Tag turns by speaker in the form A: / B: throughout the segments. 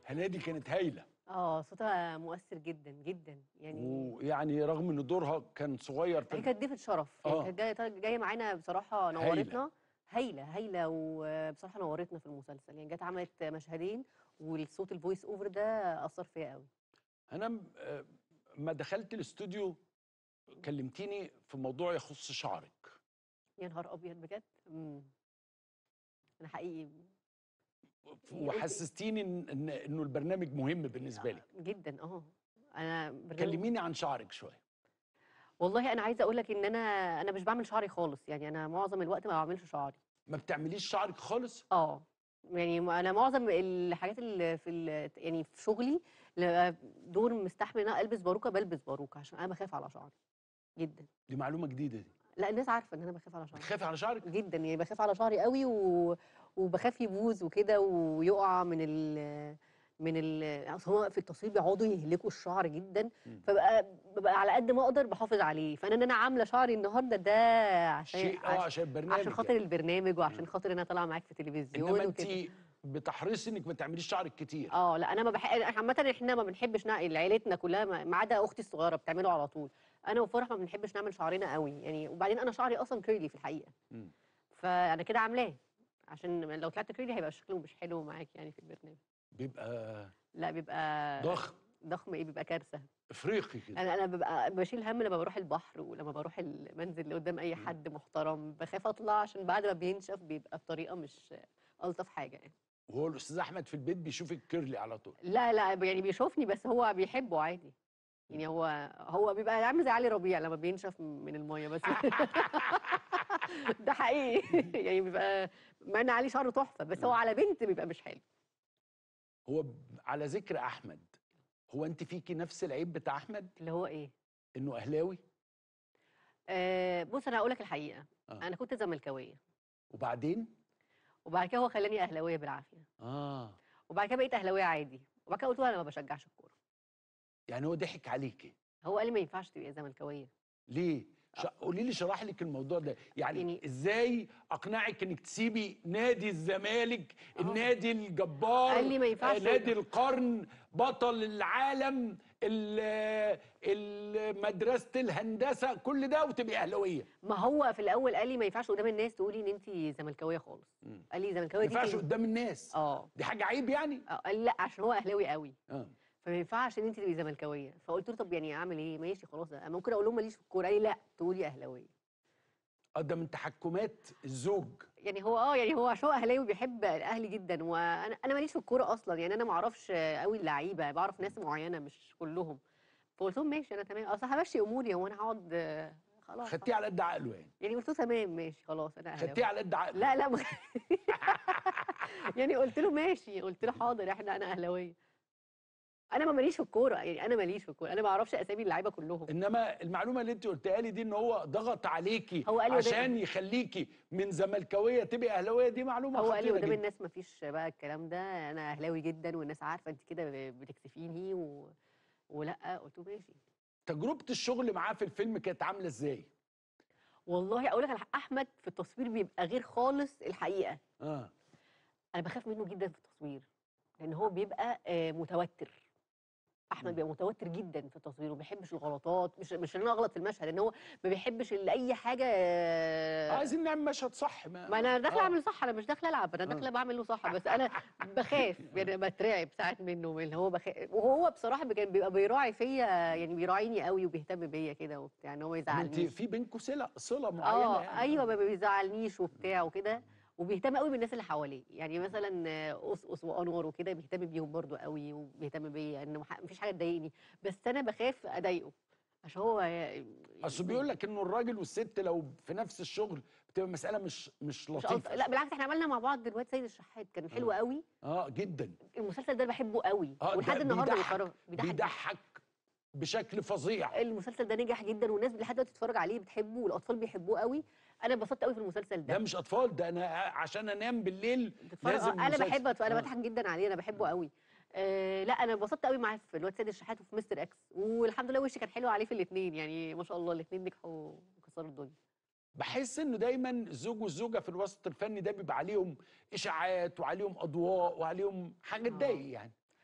A: هنادي كانت هايله
B: اه صوتها مؤثر جدا جدا يعني
A: ويعني رغم ان دورها كان صغير في
B: هي كانت ضيفة شرف يعني
A: آه.
B: كانت جايه جايه معانا بصراحه نورتنا هايله هايله وبصراحه نورتنا في المسلسل يعني جت عملت مشهدين والصوت الفويس اوفر ده اثر فيا قوي
A: انا م- آه، ما دخلت الاستوديو كلمتيني في موضوع يخص شعرك
B: يا نهار ابيض بجد مم. انا حقيقي
A: وحسستيني إن- إن انه البرنامج مهم بالنسبه لك
B: جدا اه انا برنامج
A: كلميني عن شعرك شويه
B: والله انا عايزه اقول لك ان انا انا مش بعمل شعري خالص يعني انا معظم الوقت ما بعملش شعري
A: ما بتعمليش شعرك خالص
B: اه يعني م- انا معظم الحاجات اللي في ال- يعني في شغلي ل- دور مستحمل ان انا البس باروكه بلبس باروكه عشان انا بخاف على شعري جدا
A: دي معلومه جديده دي
B: لا الناس عارفه ان انا بخاف على شعري
A: بتخافي على شعرك
B: جدا يعني بخاف على شعري قوي و... وبخاف يبوظ وكده ويقع من ال من ال اصل هو في التصوير بيقعدوا يهلكوا الشعر جدا
A: مم.
B: فبقى ببقى على قد ما اقدر بحافظ عليه فانا ان انا عامله شعري النهارده ده عشان
A: شيء اه
B: عشان,
A: عشان البرنامج
B: عشان خاطر
A: يعني.
B: البرنامج وعشان خاطر ان انا طالعه معاك في تلفزيون
A: انما انت
B: وكده
A: بتحرصي انك ما تعمليش شعرك كتير
B: اه لا انا ما بحب عامه احنا ما بنحبش نعمل عيلتنا كلها ما ما عدا اختي الصغيره بتعمله على طول انا وفرح ما بنحبش نعمل شعرنا قوي يعني وبعدين انا شعري اصلا كيرلي في الحقيقه
A: مم.
B: فانا كده عاملاه عشان لو طلعت كيرلي هيبقى شكله مش حلو معاك يعني في البرنامج
A: بيبقى
B: لا بيبقى
A: ضخم
B: ضخم ايه بيبقى كارثه
A: افريقي كده
B: انا انا ببقى بشيل هم لما بروح البحر ولما بروح المنزل اللي قدام اي
A: مم.
B: حد محترم بخاف اطلع عشان بعد ما بينشف بيبقى بطريقه مش الطف حاجه يعني
A: وهو الاستاذ احمد في البيت بيشوفك كيرلي على طول
B: لا لا يعني بيشوفني بس هو بيحبه عادي يعني هو هو بيبقى عامل زي علي ربيع لما بينشف من الميه بس ده حقيقي يعني بيبقى مع ان علي شعره تحفه بس هو على بنت بيبقى مش حلو
A: هو ب- على ذكر احمد هو انت فيكي نفس العيب بتاع احمد
B: اللي هو ايه
A: انه اهلاوي
B: آه بص انا هقول لك الحقيقه
A: آه.
B: انا كنت زملكاويه
A: وبعدين
B: وبعد كده هو خلاني اهلاويه بالعافيه
A: اه
B: وبعد كده بقيت اهلاويه عادي وبعد كده قلت له انا ما بشجعش الكوره
A: يعني هو ضحك عليكي
B: هو قال لي ما ينفعش تبقي زملكاويه
A: ليه ش- قولي لي شرح لك الموضوع ده يعني,
B: يعني-
A: ازاي اقنعك انك تسيبي نادي الزمالك
B: آه.
A: النادي الجبار
B: قال لي ما ينفعش
A: آه، نادي القرن بطل العالم ال- ال- مدرسه الهندسه كل ده وتبقي اهلاويه
B: ما هو في الاول قال لي ما ينفعش قدام الناس تقولي ان انت زملكاويه خالص
A: مم.
B: قال لي
A: ما
B: زملكاويه دي
A: ينفعش
B: كلمة-
A: قدام الناس
B: اه
A: دي حاجه عيب يعني
B: آه، قال لي لا عشان هو اهلاوي قوي
A: اه
B: فما ينفعش ان انت تبقي زملكاويه فقلت له طب يعني اعمل ايه ماشي خلاص أنا ممكن اقول لهم ماليش في الكوره قال لي لا تقولي اهلاويه
A: اه ده من تحكمات الزوج
B: يعني هو اه يعني هو عشان هو اهلاوي بيحب الاهلي جدا وانا انا ماليش في الكوره اصلا يعني انا ما اعرفش قوي اللعيبه بعرف ناس معينه مش كلهم فقلت لهم ماشي انا تمام اصل همشي اموري هو انا هقعد آه، خلاص
A: خدتيه على قد عقله يعني
B: يعني قلت له تمام ماشي خلاص انا اهلاوي
A: خدتيه على قد عقله
B: لا لا ما يعني قلت له ماشي قلت له حاضر احنا انا اهلاويه انا ما ماليش في الكوره يعني انا ماليش في الكوره انا ما اعرفش اسامي اللعيبه كلهم
A: انما المعلومه اللي انت قلتها لي دي ان هو ضغط عليكي
B: هو قال لي قدام-
A: عشان يخليكي من زملكاويه تبقي اهلاويه دي معلومه
B: هو قال لي
A: خطيره
B: قدام
A: جدا
B: الناس ما فيش بقى الكلام ده انا اهلاوي جدا والناس عارفه انت كده ب- بتكسفيني و... ولا قلت له ماشي
A: تجربه الشغل معاه في الفيلم كانت عامله ازاي
B: والله اقول لك على حق، احمد في التصوير بيبقى غير خالص الحقيقه
A: اه
B: انا بخاف منه جدا في التصوير لان هو بيبقى آه، متوتر احمد
A: مم.
B: بيبقى متوتر جدا في التصوير وما بيحبش الغلطات مش مش ان انا اغلط في المشهد لان هو ما بيحبش ال- اي حاجه آه،
A: عايزين نعمل مشهد صح ما,
B: ما انا داخله
A: آه.
B: اعمل صح انا مش داخله العب انا
A: آه.
B: داخله بعمل له صح بس انا بخاف يعني بترعب ساعات منه من اللي هو بخاف وهو بصراحه كان بيبقى بيراعي فيا يعني بيراعيني قوي وبيهتم بيا كده وبتاع ان هو ما
A: انت
B: يزعلنيش
A: في بينكم صله صله معينه
B: اه
A: يعني.
B: ايوه ما بيزعلنيش وبتاع وكده وبيهتم قوي بالناس اللي حواليه يعني مثلا آه، قصقص وانور وكده بيهتم بيهم برضو قوي وبيهتم بيا ان مح- مفيش حاجه تضايقني بس انا بخاف اضايقه عشان هو
A: اصل بيقول لك انه الراجل والست لو في نفس الشغل بتبقى مساله مش مش
B: مش
A: لطيفه
B: ألطف- لا بالعكس احنا عملنا مع بعض دلوقتي سيد الشحات كان حلو قوي
A: اه جدا
B: المسلسل ده بحبه قوي
A: اه ده
B: ولحد النهارده
A: بيضحك-
B: بيتفرج بيضحك جداً.
A: بيضحك بشكل فظيع
B: المسلسل ده نجح جدا والناس لحد دلوقتي بتتفرج عليه بتحبه والاطفال بيحبوه قوي انا اتبسطت قوي في المسلسل
A: ده
B: ده
A: مش اطفال ده انا عشان انام بالليل
B: بتتفرج
A: لازم
B: آه، انا
A: مسلسل.
B: بحب أتف- انا
A: آه.
B: بضحك جدا عليه انا بحبه قوي آه لا انا اتبسطت قوي معاه في الواد سيد الشحات وفي مستر اكس والحمد لله وشي كان حلو عليه في الاثنين يعني ما شاء الله الاثنين نجحوا وكسروا الدنيا
A: بحس انه دايما الزوج والزوجه في الوسط الفني ده بيبقى عليهم اشاعات وعليهم اضواء وعليهم حاجه
B: آه.
A: تضايق يعني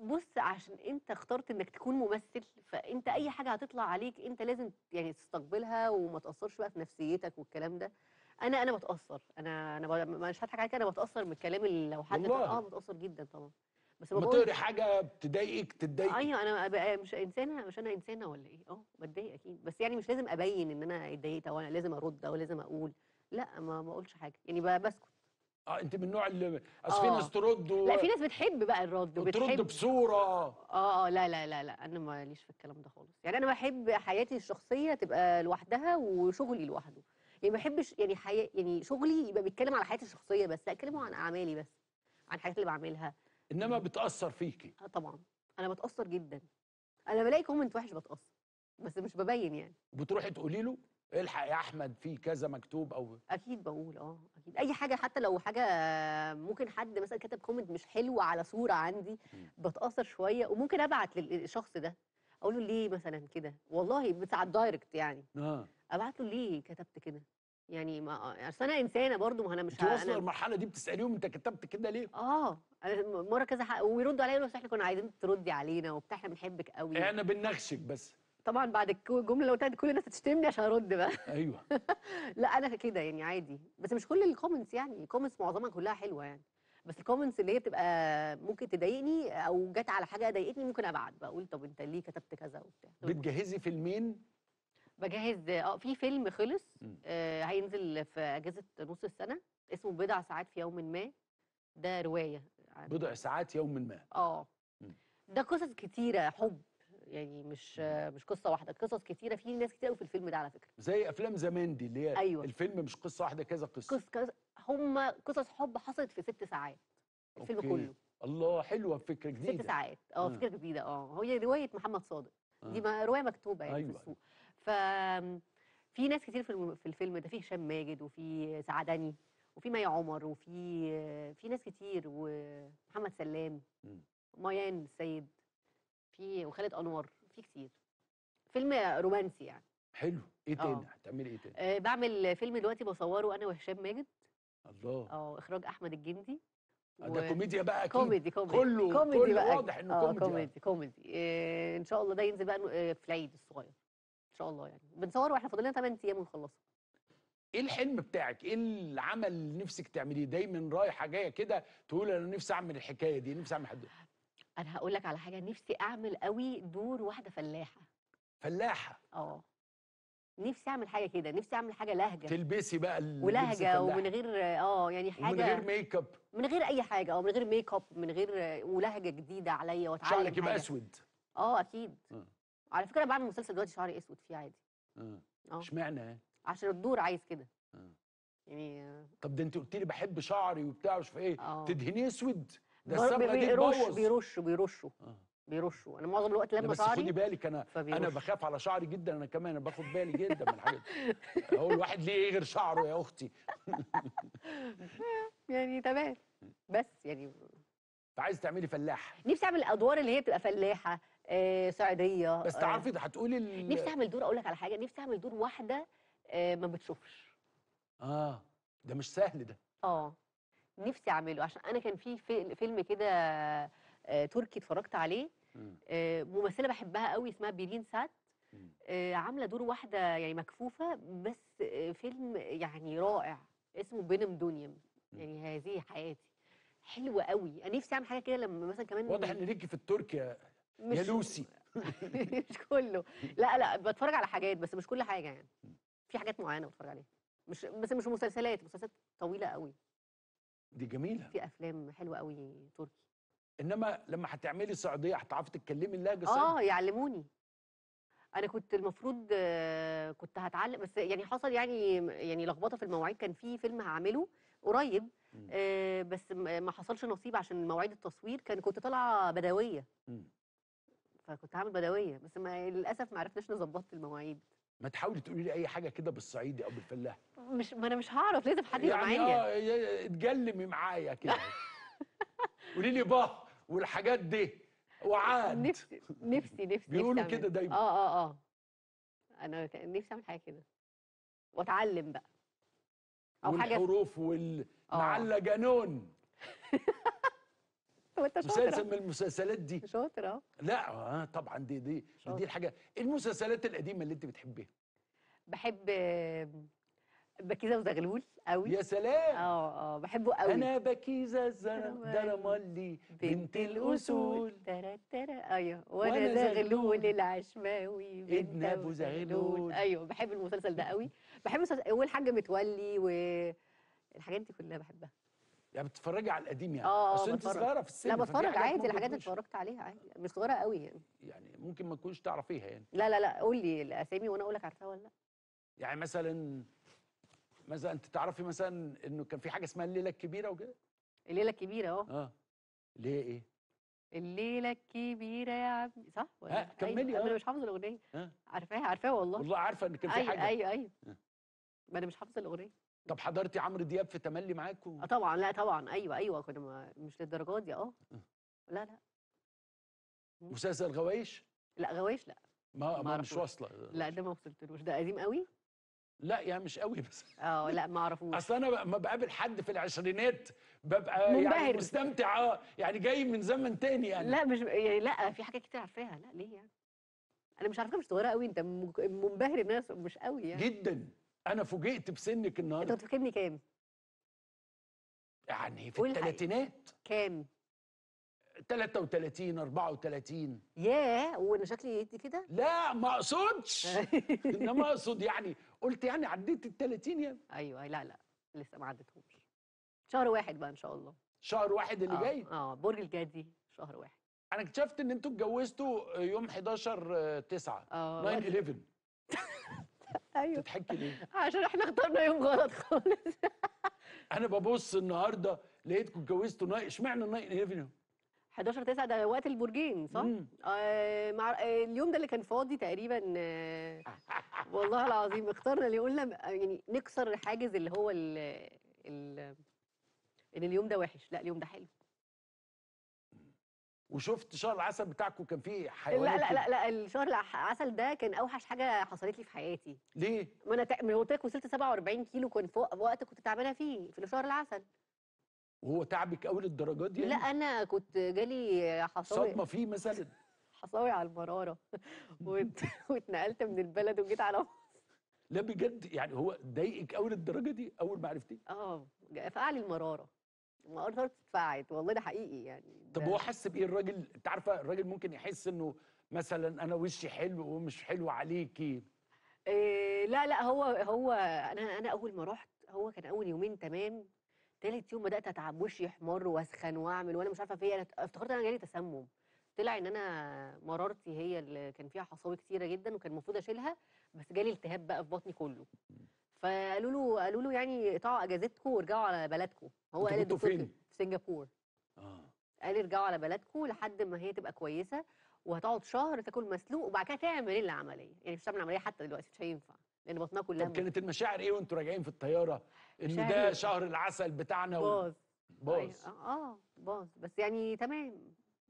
B: بص عشان انت اخترت انك تكون ممثل فانت اي حاجه هتطلع عليك انت لازم يعني تستقبلها وما تاثرش بقى في نفسيتك والكلام ده انا انا بتاثر انا انا ب- مش هضحك عليك انا بتاثر من الكلام اللي لو حد
A: والله؟
B: اه بتاثر جدا طبعا بس
A: لما
B: بقول
A: تقري حاجه بتضايقك تتضايقي
B: ايوه انا بقى مش انسانه مش انا انسانه ولا ايه اه بتضايق اكيد بس يعني مش لازم ابين ان انا اتضايقت او انا لازم ارد او لازم اقول لا ما ما اقولش حاجه يعني ب- بسكت
A: اه انت من النوع اللي اصل في
B: آه.
A: ناس ترد و...
B: لا في ناس بتحب بقى الرد
A: وترد
B: وبتحب
A: بصوره
B: اه اه لا لا لا لا انا ماليش في الكلام ده خالص يعني انا بحب حياتي الشخصيه تبقى لوحدها وشغلي لوحده يعني ما بحبش يعني حياة يعني شغلي يبقى بيتكلم على حياتي الشخصيه بس لا اتكلموا عن اعمالي بس عن الحاجات اللي بعملها
A: انما بتاثر فيكي
B: اه طبعا انا بتاثر جدا انا بلاقي كومنت وحش بتاثر بس مش ببين يعني
A: بتروحي تقولي له الحق يا احمد في كذا مكتوب او
B: اكيد بقول اه اكيد اي حاجه حتى لو حاجه ممكن حد مثلا كتب كومنت مش حلو على صوره عندي
A: مم.
B: بتاثر شويه وممكن ابعت للشخص ده اقول له ليه مثلا كده والله بتاع الدايركت يعني
A: اه
B: ابعت له ليه كتبت كده يعني ما اصل انا انسانه برضو ما انا مش
A: انت
B: ه-
A: واصله
B: انا
A: للمرحله دي بتساليهم انت كتبت كده ليه
B: اه أنا مره كذا حق ويردوا عليا يقولوا أصل احنا كنا عايزين تردي علينا وبتاع احنا بنحبك قوي
A: احنا بننغشك بس
B: طبعا بعد الك- الجمله اللي قلتها دي كل الناس هتشتمني عشان ارد بقى
A: ايوه
B: لا انا كده يعني عادي بس مش كل الكومنتس يعني الكومنتس معظمها كلها حلوه يعني بس الكومنتس اللي هي بتبقى ممكن تضايقني او جت على حاجه ضايقتني ممكن ابعت بقول طب انت ليه كتبت كذا وبتاع
A: بتجهزي فيلمين
B: بجهز اه في فيلم خلص
A: مم.
B: آه هينزل في اجازه نص السنه اسمه بضع ساعات في يوم ما ده روايه عن-
A: بضع ساعات يوم ما
B: اه
A: مم.
B: ده قصص كتيره حب يعني مش آه مش قصه واحده قصص كتيره في ناس كتير قوي في الفيلم ده على فكره
A: زي افلام زمان دي اللي هي
B: أيوة.
A: الفيلم مش قصه واحده كذا قصه
B: قص قص هم قصص حب حصلت في ست ساعات الفيلم
A: أوكي.
B: كله
A: الله حلوه فكره جديده
B: ست ساعات اه
A: آه.
B: فكره جديده اه هي روايه محمد صادق دي
A: آه.
B: ما روايه مكتوبه يعني
A: أيوة.
B: في السوق ف في ناس كتير في الم- في الفيلم ده في هشام ماجد وفي سعدني وفي مي عمر وفي في ناس كتير ومحمد سلام
A: مم.
B: ميان السيد في وخالد انور في كتير فيلم رومانسي يعني
A: حلو ايه
B: آه.
A: تاني هتعملي ايه تاني
B: أه بعمل فيلم دلوقتي بصوره انا وهشام ماجد
A: الله
B: اه اخراج احمد الجندي
A: ده كوميديا بقى اكيد
B: كوميدي كوميدي
A: كله-
B: كوميدي
A: كله
B: بقى
A: واضح إنه
B: آه،
A: كوميدي، آه.
B: كوميدي كوميدي إيه ان شاء الله ده ينزل بقى آه، في العيد الصغير ان شاء الله يعني بنصور واحنا فاضل لنا 8 ايام ونخلصه
A: ايه الحلم بتاعك ايه العمل اللي نفسك تعمليه دايما رايحه جايه كده تقول انا نفسي اعمل الحكايه دي نفسي اعمل حد
B: انا هقول لك على حاجه نفسي اعمل قوي دور واحده فلاحه
A: فلاحه
B: اه نفسي اعمل حاجه كده نفسي اعمل حاجه لهجه
A: تلبسي بقى اللبس
B: ولهجه
A: الفلاحي.
B: ومن غير اه يعني حاجه
A: ومن غير ميك اب
B: من غير اي حاجه او من غير ميك اب من غير ولهجه جديده عليا واتعلم
A: شعرك يبقى
B: حاجة.
A: اسود
B: اه اكيد
A: آه.
B: على فكره بعمل مسلسل دلوقتي شعري اسود فيه عادي
A: اه
B: اه
A: اشمعنى
B: عشان الدور عايز كده
A: آه.
B: يعني آه،
A: طب ده انت قلت لي بحب شعري وبتاع مش ايه
B: اه
A: تدهنيه اسود ده
B: بر-
A: الصبغه دي
B: بيرش
A: تبوظ
B: بيرشوا بيرشوا
A: آه.
B: بيرشوا انا معظم الوقت
A: لا
B: لما
A: بس خدي
B: شعري
A: بالك انا انا
B: فبيرش
A: بخاف على شعري جدا انا كمان انا باخد بالي جدا من الحاجات دي هو الواحد ليه ايه غير شعره يا اختي
B: يعني تمام بس يعني
A: فعايز تعملي فلاح
B: نفسي اعمل الادوار اللي هي بتبقى فلاحه آه صعيديه
A: بس
B: آه،
A: تعرفي ده هتقولي ال...
B: نفسي اعمل دور اقول لك على حاجه نفسي اعمل دور واحده آه ما بتشوفش
A: اه ده مش سهل ده
B: اه نفسي اعمله عشان انا كان في في- فيلم كده آه تركي اتفرجت عليه
A: مم.
B: آه ممثله بحبها قوي اسمها بيرين سات
A: مم.
B: آه عامله دور واحده يعني مكفوفه بس آه فيلم يعني رائع اسمه بينم دونيم
A: مم.
B: يعني هذه حياتي حلوه قوي انا نفسي اعمل حاجه كده لما مثلا كمان
A: واضح ان ليكي في التركي يا
B: مش
A: يا لوسي
B: مش كله لا لا بتفرج على حاجات بس مش كل حاجه يعني في حاجات معينه بتفرج عليها مش بس مش مسلسلات مسلسلات طويله قوي
A: دي جميله
B: في افلام حلوه قوي تركي
A: انما لما هتعملي صعيديه هتعرفي تتكلمي اللهجه الصعيديه
B: اه يعلموني انا كنت المفروض آه، كنت هتعلم بس يعني حصل يعني يعني لخبطه في المواعيد كان في فيلم هعمله قريب
A: مم.
B: آه، بس م- ما حصلش نصيب عشان مواعيد التصوير كان كنت طالعه بدويه
A: مم.
B: فكنت هعمل بدويه بس ما للاسف ما عرفناش نظبط المواعيد
A: ما تحاولي تقولي لي اي حاجه كده بالصعيدي او بالفلاح
B: مش ما انا مش هعرف لازم حد يبقى
A: يعني
B: معايا
A: اه ي- اتجلمي معايا كده قولي لي باه والحاجات دي وعاد
B: نفسي نفسي نفسي
A: بيقولوا
B: نفسي
A: كده
B: أعمل-
A: دايما.
B: اه اه اه انا كان نفسي اعمل حاجه كده واتعلم بقى او حاجه
A: والحروف وال
B: آه.
A: معلة جنون
B: وانت
A: مسلسل
B: شاطر
A: من المسلسلات دي
B: شاطر اه
A: لا آه طبعا دي دي
B: شاطر.
A: دي الحاجه إيه المسلسلات القديمه اللي انت بتحبيها
B: بحب آم، بكيزه وزغلول قوي
A: يا سلام
B: اه اه بحبه قوي
A: انا بكيزه درمالي بنت الاصول
B: ترى ترى ايوه
A: وأنا
B: وانا
A: زغلول.
B: زغلول العشماوي بنت
A: ابن أبو زغلول.
B: ايوه بحب المسلسل ده قوي بحب مسلسل والحاج متولي والحاجات دي كلها بحبها
A: يعني بتتفرجي على القديم يعني
B: اه
A: اصل انت
B: بتفرج.
A: صغيره في السن
B: لا
A: ففي
B: بتفرج
A: حاجات
B: عادي
A: ممكن
B: الحاجات اللي
A: تكونش-
B: اتفرجت عليها عادي مش صغيره قوي يعني
A: يعني ممكن ما تكونش تعرفيها يعني
B: لا لا لا قول لي الاسامي وانا اقول لك عارفاها ولا لا
A: يعني مثلا مثلا انت تعرفي مثلا انه كان في حاجه اسمها الليله الكبيره وكده
B: الليله الكبيره اه
A: اه ليه ايه
B: الليله الكبيره يا عمي صح ولا
A: ها،
B: أيوة.
A: كملي،
B: انا
A: آه.
B: مش حافظه الاغنيه
A: ها
B: عارفاها عارفاها والله
A: والله عارفه ان كان في
B: ايوه
A: حاجه
B: ايوه ايوه
A: آه.
B: ما انا مش حافظه الاغنيه
A: طب حضرتي عمرو دياب في تملي معاكم
B: اه طبعا لا طبعا ايوه ايوه كنا ما مش للدرجات دي اه
A: آه.
B: لا لا
A: مسلسل غوايش
B: لا غوايش لا
A: ما,
B: ما
A: ما مش
B: أعرفوش.
A: واصله
B: لا ده ما وصلتلوش ده قديم قوي
A: لا يعني مش قوي بس
B: اه لا ما اعرفوش
A: اصل انا لما بقابل حد في العشرينات ببقى يعني
B: منبهر.
A: مستمتع اه يعني جاي من زمن تاني يعني
B: لا مش يعني لا في حاجات كتير عارفاها لا ليه يعني انا مش عارفه مش صغيره قوي انت م- منبهر الناس مش قوي يعني
A: جدا انا فوجئت بسنك
B: انت
A: النهارده
B: كنت فاكرني كام
A: يعني في
B: قول الحقيقة.
A: الثلاثينات
B: كام
A: 33 34
B: ياه وانا شكلي يدي كده
A: لا ما اقصدش انما اقصد يعني قلت يعني عديت ال 30 يعني
B: ايوه لا لا لسه ما عدتهمش شهر واحد بقى ان شاء الله
A: شهر واحد اللي
B: اه
A: جاي
B: اه برج الجدي شهر واحد
A: انا اكتشفت ان انتوا اتجوزتوا يوم 11 9
B: اه
A: 9 11
B: ايوه
A: تضحكي ليه؟
B: عشان احنا اخترنا يوم غلط خالص
A: انا ببص النهارده لقيتكم اتجوزتوا ناي- اشمعنى 9 11
B: 11 9 ده وقت البرجين صح؟
A: مم.
B: آه مع آه اليوم ده اللي كان فاضي تقريبا آه والله العظيم اخترنا اللي قلنا م- يعني نكسر الحاجز اللي هو ال ال ان اليوم ده وحش لا اليوم ده حلو
A: وشفت شهر العسل بتاعكم كان فيه
B: لا
A: حيوانات
B: لا
A: كده.
B: لا لا الشهر العسل ده كان اوحش حاجه حصلت لي في حياتي
A: ليه؟
B: ما انا تق- ما قلت لك وصلت 47 كيلو كان فوق وقت كنت تعبانه فيه في شهر العسل
A: وهو تعبك قوي للدرجات دي
B: لا
A: يعني؟
B: انا كنت جالي حصاوي
A: صدمه فيه مثلا
B: حصاوي على المراره وات- واتنقلت من البلد وجيت على
A: لا بجد يعني هو ضايقك قوي للدرجه دي اول ما عرفتيه
B: اه جا- فقع لي المراره المراره اتفقعت والله ده حقيقي يعني
A: طب
B: ده-
A: هو حس بايه الراجل انت عارفه الراجل ممكن يحس انه مثلا انا وشي حلو ومش حلو عليكي
B: إيه لا لا هو هو انا انا اول ما رحت هو كان اول يومين تمام تالت يوم بدات اتعب وشي يحمر واسخن واعمل وانا مش عارفه في ايه انا افتكرت انا جالي تسمم طلع ان انا مرارتي هي اللي كان فيها حصاوي كتيره جدا وكان المفروض اشيلها بس جالي التهاب بقى في بطني كله فقالوا له قالوا له يعني اقطعوا اجازتكم وارجعوا على بلدكم هو
A: انتوا
B: قال
A: كنتوا
B: الدكتور
A: فين؟
B: في سنغافور
A: اه
B: قال ارجعوا على بلدكم لحد ما هي تبقى كويسه وهتقعد شهر تاكل مسلوق وبعد كده تعمل العمليه يعني مش هتعمل عمليه حتى دلوقتي مش هينفع لان بطنها كلها
A: طب كانت المشاعر ايه وانتوا راجعين في الطياره انه ده
B: مشاعر-
A: شهر العسل بتاعنا و...
B: باظ
A: باظ
B: أيوة، اه آه، باظ بس يعني تمام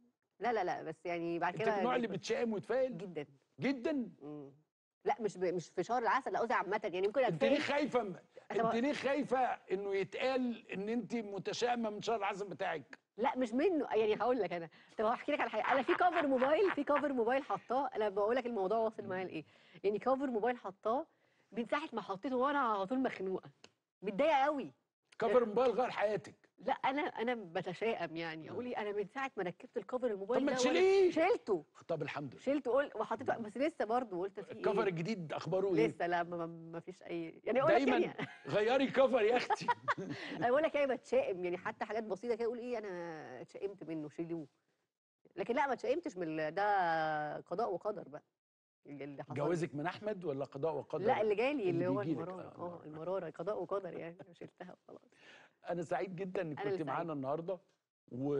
B: لا لا لا بس يعني بعد
A: انت
B: كده
A: من النوع اللي
B: بقيت-
A: بتشائم وتفائل
B: جدا
A: جدا
B: مم. لا مش ب... مش في شهر العسل لا قصدي عامه يعني ممكن
A: انت ليه
B: اتفائل
A: خايفه م- انت
B: طب-
A: ليه خايفه انه يتقال ان انت متشائمه من شهر العسل بتاعك
B: لا مش منه يعني هقول لك انا طب هحكي لك على حاجه انا في كفر موبايل في كفر موبايل حطاه انا بقول لك الموضوع واصل معايا لايه يعني كفر موبايل حطاه من ساعه ما حطيته وانا على طول مخنوقه متضايقه قوي
A: كفر موبايل غير حياتك
B: لا انا انا بتشائم يعني اقول إيه، انا من ساعه ما ركبت الكفر الموبايل
A: طب ما
B: ده وأنا-
A: تشيليه.
B: شيلته
A: طب الحمد لله
B: شيلته قول وحطيته بس لسه برضه قلت في
A: الكفر
B: إيه؟
A: الجديد اخباره ايه
B: لسه لا ما, ما- ما فيش اي يعني اقول لك
A: دايما
B: يعني
A: غيري كفر يا اختي
B: انا بقول لك ايه بتشائم يعني حتى حاجات بسيطه كده اقول ايه انا اتشائمت منه شيلوه لكن لا ما اتشائمتش من ال- ده قضاء وقدر بقى اللي حصل لي.
A: جوازك من احمد ولا قضاء وقدر
B: لا اللي جالي اللي, هو
A: بيجيلك،
B: المراره
A: آه،
B: اه المراره قضاء وقدر يعني شلتها وخلاص
A: انا سعيد جدا انك
B: أنا
A: كنت
B: اللي
A: معانا النهارده و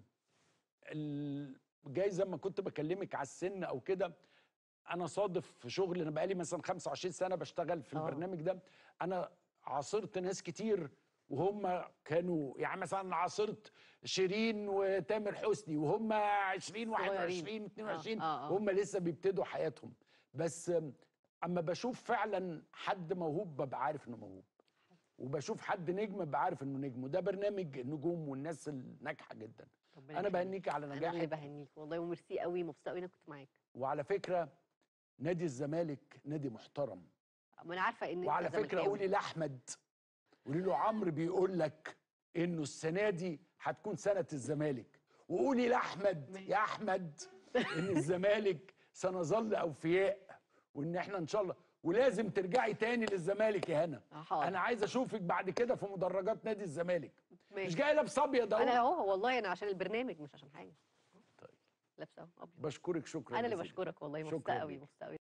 A: ال- جاي زي ما كنت بكلمك على السن او كده انا صادف في شغل انا بقالي مثلا 25 سنه بشتغل في
B: آه.
A: البرنامج ده انا عاصرت ناس كتير وهم كانوا يعني مثلا عاصرت شيرين وتامر حسني وهم 20 21 22
B: آه، آه، آه.
A: وهم لسه بيبتدوا حياتهم بس أم، اما بشوف فعلا حد موهوب ببقى عارف انه موهوب وبشوف حد نجم ببقى عارف انه نجم وده برنامج النجوم والناس الناجحه جدا
B: ربنا
A: انا
B: يخليك.
A: بهنيكي على
B: انا اللي
A: نجاحك
B: بهنيك والله وميرسي قوي مبسوطه قوي اني كنت معاك
A: وعلى فكره نادي الزمالك نادي محترم
B: ما انا عارفه ان انت
A: وعلى فكره
B: زملكاوي.
A: قولي لاحمد قولي له عمرو بيقول لك انه السنه دي هتكون سنه الزمالك وقولي لاحمد
B: ماشي.
A: يا احمد ان الزمالك سنظل اوفياء وان احنا ان شاء الله ولازم ترجعي تاني للزمالك يا هنا
B: آه، حاضر.
A: انا عايز اشوفك بعد كده في مدرجات نادي الزمالك مش
B: ماشي.
A: جاي لابس ابيض
B: انا
A: اهو
B: اهو والله انا عشان البرنامج مش عشان حاجه
A: طيب.
B: لابسه اهو أبيض.
A: بشكرك شكرا
B: انا اللي
A: جزيلا.
B: بشكرك والله مبسوطه
A: شكراً
B: قوي
A: ليك.
B: مبسوطه قوي